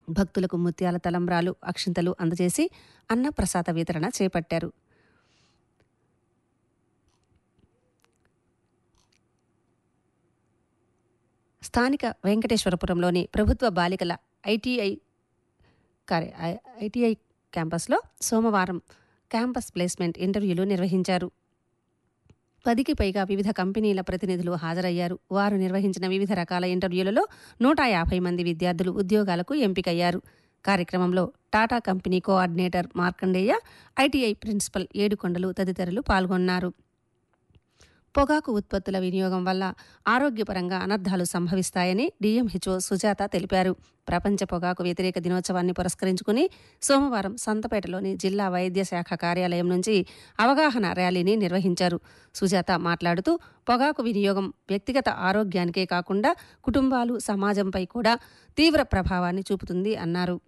భక్తులకు ముత్యాల తలంబ్రాలు అక్షింతలు అందజేసి అన్నప్రసాద వితరణ చేపట్టారు స్థానిక వెంకటేశ్వరపురంలోని ప్రభుత్వ బాలికల ఐటీఐ కార్య ఐ- ఐటీఐ క్యాంపస్లో సోమవారం క్యాంపస్ ప్లేస్మెంట్ ఇంటర్వ్యూలు నిర్వహించారు పదికి పైగా వివిధ కంపెనీల ప్రతినిధులు హాజరయ్యారు వారు నిర్వహించిన వివిధ రకాల ఇంటర్వ్యూలలో నూట యాభై మంది విద్యార్థులు ఉద్యోగాలకు ఎంపికయ్యారు కార్యక్రమంలో Tata company coordinator Markandeya ITI principal Yedukondalu తదితరులు పాల్గొన్నారు పొగాకు ఉత్పత్తుల వినియోగం వల్ల ఆరోగ్యపరంగా అనర్థాలు సంభవిస్తాయని డీఎంహెచ్ఓ సుజాత తెలిపారు ప్రపంచ పొగాకు వ్యతిరేక దినోత్సవాన్ని పురస్కరించుకుని సోమవారం సంతపేటలోని జిల్లా వైద్య శాఖ కార్యాలయం నుంచి అవగాహన ర్యాలీని నిర్వహించారు సుజాత మాట్లాడుతూ పొగాకు వినియోగం వ్యక్తిగత ఆరోగ్యానికే కాకుండా కుటుంబాలు సమాజంపై కూడా తీవ్ర ప్రభావాన్ని చూపుతుంది అన్నారు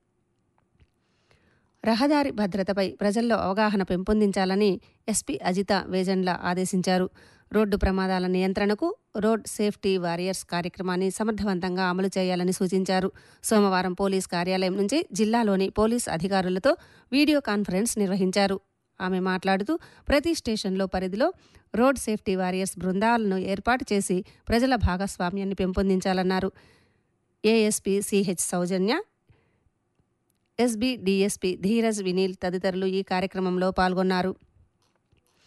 రహదారి భద్రతపై ప్రజల్లో అవగాహన పెంపొందించాలని ఎస్పీ అజిత వేజండ్ల ఆదేశించారు రోడ్డు ప్రమాదాల నియంత్రణకు రోడ్ సేఫ్టీ వారియర్స్ కార్యక్రమాన్ని సమర్థవంతంగా అమలు చేయాలని సూచించారు సోమవారం పోలీస్ కార్యాలయం నుంచి జిల్లాలోని పోలీస్ అధికారులతో వీడియో కాన్ఫరెన్స్ నిర్వహించారు ఆమె మాట్లాడుతూ ప్రతి స్టేషన్లో పరిధిలో రోడ్ సేఫ్టీ వారియర్స్ బృందాలను ఏర్పాటు చేసి ప్రజల భాగస్వామ్యాన్ని పెంపొందించాలన్నారు ASP CH Soujanya SB DSP Dheeraj Vineel తదితరులు ఈ కార్యక్రమంలో పాల్గొన్నారు